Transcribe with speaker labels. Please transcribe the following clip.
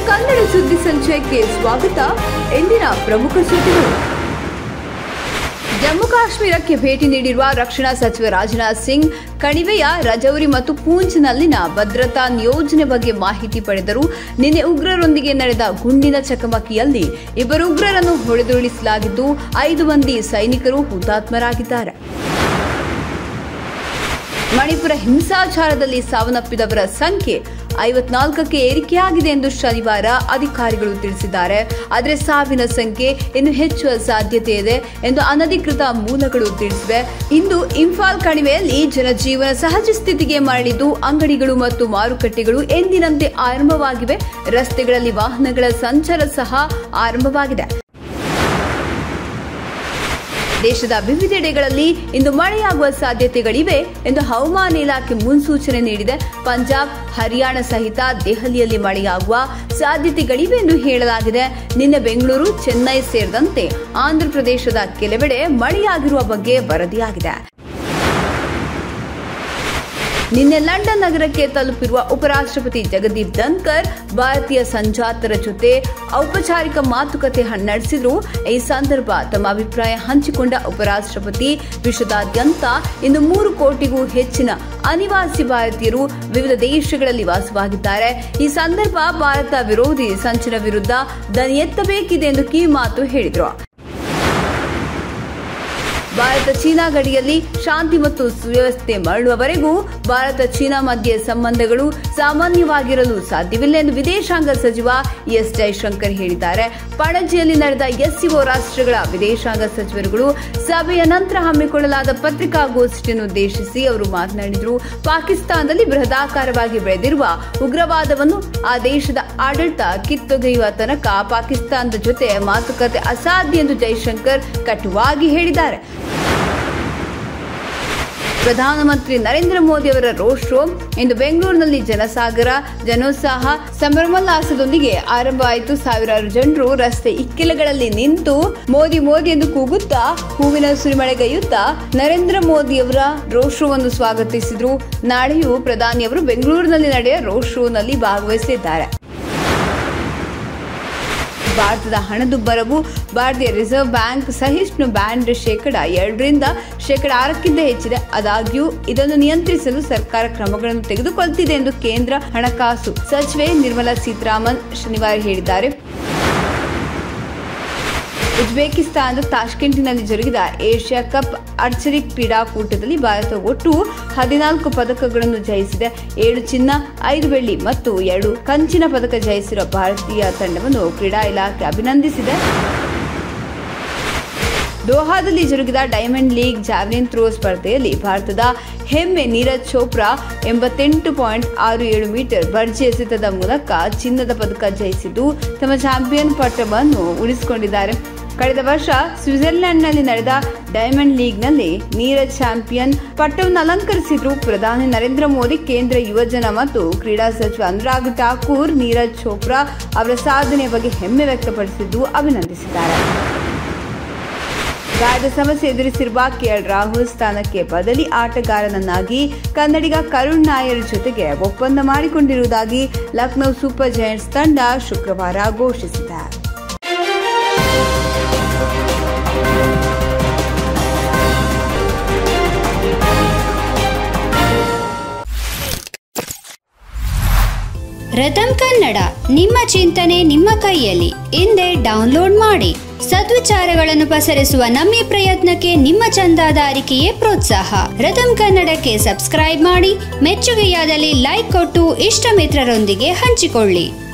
Speaker 1: ಕನ್ನಡ ಸುದ್ದಿ ಸಂಚಯಕ್ಕೆ ಸ್ವಾಗತ ಇಂದಿನ ಪ್ರಮುಖ ಸುದ್ದಿಗಳು ಜಮ್ಮು ಕಾಶ್ಮೀರಕ್ಕೆ ಭೇಟಿ ನೀಡಿರುವ ರಕ್ಷಣಾ ಸಚಿವ ರಾಜನಾಥ್ ಸಿಂಗ್ ಕಣಿವೆಯ ರಜೌರಿ ಮತ್ತು ಪೂಂಚ್ನಲ್ಲಿನ ಭದ್ರತಾ ನಿಯೋಜನೆ ಬಗ್ಗೆ ಮಾಹಿತಿ ಪಡೆದರು ನಿನ್ನೆ ಉಗ್ರರೊಂದಿಗೆ ನಡೆದ ಗುಂಡಿನ ಚಕಮಕಿಯಲ್ಲಿ ಇಬ್ಬರು ಉಗ್ರರನ್ನು ಹೊಡೆದುರುಳಿಸಲಾಗಿದ್ದು ಐದು ಮಂದಿ ಸೈನಿಕರು ಹುತಾತ್ಮರಾಗಿದ್ದಾರೆ ಮಣಿಪುರ ಹಿಂಸಾಚಾರದಲ್ಲಿ ಸಾವನ್ನಪ್ಪಿದವರ ಸಂಖ್ಯೆ ಐವತ್ನಾಲ್ಕಕ್ಕೆ ಏರಿಕೆಯಾಗಿದೆ ಎಂದು ಶನಿವಾರ ಅಧಿಕಾರಿಗಳು ತಿಳಿಸಿದ್ದಾರೆ ಆದರೆ ಸಾವಿನ ಸಂಖ್ಯೆ ಇನ್ನು ಹೆಚ್ಚುವ ಸಾಧ್ಯತೆ ಇದೆ ಎಂದು ಅನಧಿಕೃತ ಮೂಲಗಳು ತಿಳಿಸಿವೆ ಇಂದು ಇಂಫಾಲ್ ಕಣಿವೆಯಲ್ಲಿ ಜನಜೀವನ ಸಹಜ ಸ್ಥಿತಿಗೆ ಮರಳಿದ್ದು ಅಂಗಡಿಗಳು ಮತ್ತು ಮಾರುಕಟ್ಟೆಗಳು ಎಂದಿನಂತೆ ಆರಂಭವಾಗಿವೆ ರಸ್ತೆಗಳಲ್ಲಿ ವಾಹನಗಳ ಸಂಚಾರ ಸಹ ಆರಂಭವಾಗಿದೆ ದೇಶದ ವಿವಿಧೆಡೆಗಳಲ್ಲಿ ಇಂದು ಮಳೆಯಾಗುವ ಸಾಧ್ಯತೆಗಳಿವೆ ಎಂದು ಹವಾಮಾನ ಇಲಾಖೆ ಮುನ್ಸೂಚನೆ ನೀಡಿದೆ ಪಂಜಾಬ್ ಹರಿಯಾಣ ಸಹಿತ ದೆಹಲಿಯಲ್ಲಿ ಮಳೆಯಾಗುವ ಸಾಧ್ಯತೆಗಳಿವೆ ಎಂದು ಹೇಳಲಾಗಿದೆ ನಿನ್ನೆ ಬೆಂಗಳೂರು ಚೆನ್ನೈ ಸೇರಿದಂತೆ ಆಂಧ್ರಪ್ರದೇಶದ ಕೆಲವೆಡೆ ಮಳೆಯಾಗಿರುವ ಬಗ್ಗೆ ವರದಿಯಾಗಿದೆ ನಿನ್ನೆ ಲಂಡನ್ ನಗರಕ್ಕೆ ತಲುಪಿರುವ ಉಪರಾಷ್ಟ್ರಪತಿ ಜಗದೀಪ್ ಧನ್ಕರ್ ಭಾರತೀಯ ಸಂಜಾತರ ಜೊತೆ ಔಪಚಾರಿಕ ಮಾತುಕತೆ ನಡೆಸಿದ್ರು ಈ ಸಂದರ್ಭ ತಮ್ಮ ಅಭಿಪ್ರಾಯ ಹಂಚಿಕೊಂಡ ಉಪರಾಷ್ಟ್ರಪತಿ ವಿಶ್ವದಾದ್ಯಂತ ಇಂದು ಮೂರು ಕೋಟಿಗೂ ಹೆಚ್ಚಿನ ಅನಿವಾಸಿ ಭಾರತೀಯರು ವಿವಿಧ ದೇಶಗಳಲ್ಲಿ ವಾಸವಾಗಿದ್ದಾರೆ ಈ ಸಂದರ್ಭ ಭಾರತ ವಿರೋಧಿ ಸಂಚನ ವಿರುದ್ಧ ದನಿ ಎತ್ತಬೇಕಿದೆ ಎಂದು ಕಿವಿಮಾತು ಹೇಳಿದರು ಭಾರತ ಚೀನಾ ಗಡಿಯಲ್ಲಿ ಶಾಂತಿ ಮತ್ತು ಸುವ್ಯವಸ್ಥೆ ಮರಳುವವರೆಗೂ ಭಾರತ ಚೀನಾ ಮಧ್ಯೆ ಸಂಬಂಧಗಳು ಸಾಮಾನ್ಯವಾಗಿರಲು ಸಾಧ್ಯವಿಲ್ಲ ಎಂದು ವಿದೇಶಾಂಗ ಸಚಿವ ಎಸ್ ಜೈಶಂಕರ್ ಹೇಳಿದ್ದಾರೆ ಪಣಜಿಯಲ್ಲಿ ನಡೆದ ಎಸ್ಸಿಒ ರಾಷ್ಟ್ರಗಳ ವಿದೇಶಾಂಗ ಸಚಿವರುಗಳು ಸಭೆಯ ನಂತರ ಹಮ್ಮಿಕೊಳ್ಳಲಾದ ಪತ್ರಿಕಾಗೋಷ್ಠಿಯನ್ನು ಉದ್ದೇಶಿಸಿ ಅವರು ಮಾತನಾಡಿದರು ಪಾಕಿಸ್ತಾನದಲ್ಲಿ ಬೃಹದಾಕಾರವಾಗಿ ಬೆಳೆದಿರುವ ಉಗ್ರವಾದವನ್ನು ಆ ದೇಶದ ಆಡಳಿತ ಕಿತ್ತೊಗೆಯುವ ತನಕ ಪಾಕಿಸ್ತಾನದ ಜೊತೆ ಮಾತುಕತೆ ಅಸಾಧ್ಯ ಎಂದು ಜೈಶಂಕರ್ ಕಟುವಾಗಿ ಹೇಳಿದ್ದಾರೆ ಪ್ರಧಾನಮಂತ್ರಿ ನರೇಂದ್ರ ಮೋದಿ ಅವರ ರೋಡ್ ಶೋ ಇಂದು ಬೆಂಗಳೂರಿನಲ್ಲಿ ಜನಸಾಗರ ಜನೋತ್ಸಾಹ ಸಂಭ್ರಮೋಲ್ಲಾಸದೊಂದಿಗೆ ಆರಂಭ ಆಯಿತು ಸಾವಿರಾರು ಜನರು ರಸ್ತೆ ಇಕ್ಕೆಲಗಳಲ್ಲಿ ನಿಂತು ಮೋದಿ ಮೋದಿ ಎಂದು ಕೂಗುತ್ತಾ ಹೂವಿನ ಸುರಿಮಳೆಗೈಯುತ್ತಾ ನರೇಂದ್ರ ಮೋದಿ ಅವರ ರೋಡ್ ಶೋವನ್ನು ಸ್ವಾಗತಿಸಿದ್ರು ನಾಳೆಯೂ ಪ್ರಧಾನಿಯವರು ಬೆಂಗಳೂರಿನಲ್ಲಿ ನಡೆಯುವ ರೋಡ್ ಶೋನಲ್ಲಿ ಭಾಗವಹಿಸಲಿದ್ದಾರೆ ಭಾರತದ ಹಣದುಬ್ಬರವು ಭಾರತೀಯ ರಿಸರ್ವ್ ಬ್ಯಾಂಕ್ ಸಹಿಷ್ಣು ಬ್ಯಾಂಡ್ ಶೇಕಡ ಎರಡರಿಂದ ಶೇಕಡ ಆರಕ್ಕಿಂತ ಹೆಚ್ಚಿದೆ ಆದಾಗ್ಯೂ ಇದನ್ನು ನಿಯಂತ್ರಿಸಲು ಸರ್ಕಾರ ಕ್ರಮಗಳನ್ನು ತೆಗೆದುಕೊಳ್ಳುತ್ತಿದೆ ಎಂದು ಕೇಂದ್ರ ಹಣಕಾಸು ಸಚಿವೆ ನಿರ್ಮಲಾ ಸೀತಾರಾಮನ್ ಶನಿವಾರ ಹೇಳಿದ್ದಾರೆ ಉಜ್ಬೇಕಿಸ್ತಾನದ ತಾಷ್ಕೆಂಟಿನಲ್ಲಿ ಜರುಗಿದ ಏಷ್ಯಾ ಕಪ್ ಆರ್ಚರಿ ಕ್ರೀಡಾಕೂಟದಲ್ಲಿ ಭಾರತ ಒಟ್ಟು ಹದಿನಾಲ್ಕು ಪದಕಗಳನ್ನು ಜಯಿಸಿದೆ ಏಳು ಚಿನ್ನ ಐದು ಬೆಳ್ಳಿ ಮತ್ತು ಎರಡು ಕಂಚಿನ ಪದಕ ಜಯಿಸಿರುವ ಭಾರತೀಯ ತಂಡವನ್ನು ಕ್ರೀಡಾ ಇಲಾಖೆ ಅಭಿನಂದಿಸಿದೆ ದೋಹಾದಲ್ಲಿ ಜರುಗಿದ ಡೈಮಂಡ್ ಲೀಗ್ ಜಾವ್ಲಿನ್ ಥ್ರೋ ಸ್ಪರ್ಧೆಯಲ್ಲಿ ಭಾರತದ ಹೆಮ್ಮೆ ನೀರಜ್ ಚೋಪ್ರಾ ಎಂಬತ್ತೆಂಟು ಪಾಯಿಂಟ್ ಆರು ಏಳು ಮೀಟರ್ ಭರ್ಜಿ ಎಸೆತದ ಮೂಲಕ ಚಿನ್ನದ ಪದಕ ಜಯಿಸಿದ್ದು ತಮ್ಮ ಚಾಂಪಿಯನ್ ಪಟ್ಟವನ್ನು ಉಳಿಸಿಕೊಂಡಿದ್ದಾರೆ ಕಳೆದ ವರ್ಷ ಸ್ವಿಟ್ಜರ್ಲೆಂಡ್ನಲ್ಲಿ ನಡೆದ ಡೈಮಂಡ್ ಲೀಗ್ನಲ್ಲಿ ನೀರಜ್ ಚಾಂಪಿಯನ್ ಪಟ್ಟವನ್ನು ಅಲಂಕರಿಸಿದ್ರು ಪ್ರಧಾನಿ ನರೇಂದ್ರ ಮೋದಿ ಕೇಂದ್ರ ಯುವಜನ ಮತ್ತು ಕ್ರೀಡಾ ಸಚಿವ ಅನುರಾಗ್ ಠಾಕೂರ್ ನೀರಜ್ ಚೋಪ್ರಾ ಅವರ ಸಾಧನೆಯ ಬಗ್ಗೆ ಹೆಮ್ಮೆ ವ್ಯಕ್ತಪಡಿಸಿದ್ದು ಅಭಿನಂದಿಸಿದ್ದಾರೆ ಗಾಯದ ಸಮಸ್ಯೆ ಎದುರಿಸಿರುವ ಕೆಎಲ್ ರಾಹುಲ್ ಸ್ಥಾನಕ್ಕೆ ಬದಲಿ ಆಟಗಾರನನ್ನಾಗಿ ಕನ್ನಡಿಗ ಕರುಣ್ ನಾಯರ್ ಜೊತೆಗೆ ಒಪ್ಪಂದ ಮಾಡಿಕೊಂಡಿರುವುದಾಗಿ ಲಕ್ನೌ ಸೂಪರ್ ಜೈಂಟ್ಸ್ ತಂಡ ಶುಕ್ರವಾರ ಘೋಷಿಸಿದೆ
Speaker 2: ರಥಮ್ ಕನ್ನಡ ನಿಮ್ಮ ಚಿಂತನೆ ನಿಮ್ಮ ಕೈಯಲ್ಲಿ ಹಿಂದೆ ಡೌನ್ಲೋಡ್ ಮಾಡಿ ಸದ್ವಿಚಾರಗಳನ್ನು ಪಸರಿಸುವ ನಮ್ಮ ಪ್ರಯತ್ನಕ್ಕೆ ನಿಮ್ಮ ಚಂದಾದಾರಿಕೆಯೇ ಪ್ರೋತ್ಸಾಹ ರಥಮ್ ಕನ್ನಡಕ್ಕೆ ಸಬ್ಸ್ಕ್ರೈಬ್ ಮಾಡಿ ಮೆಚ್ಚುಗೆಯಾದಲ್ಲಿ ಲೈಕ್ ಕೊಟ್ಟು ಇಷ್ಟ ಮಿತ್ರರೊಂದಿಗೆ ಹಂಚಿಕೊಳ್ಳಿ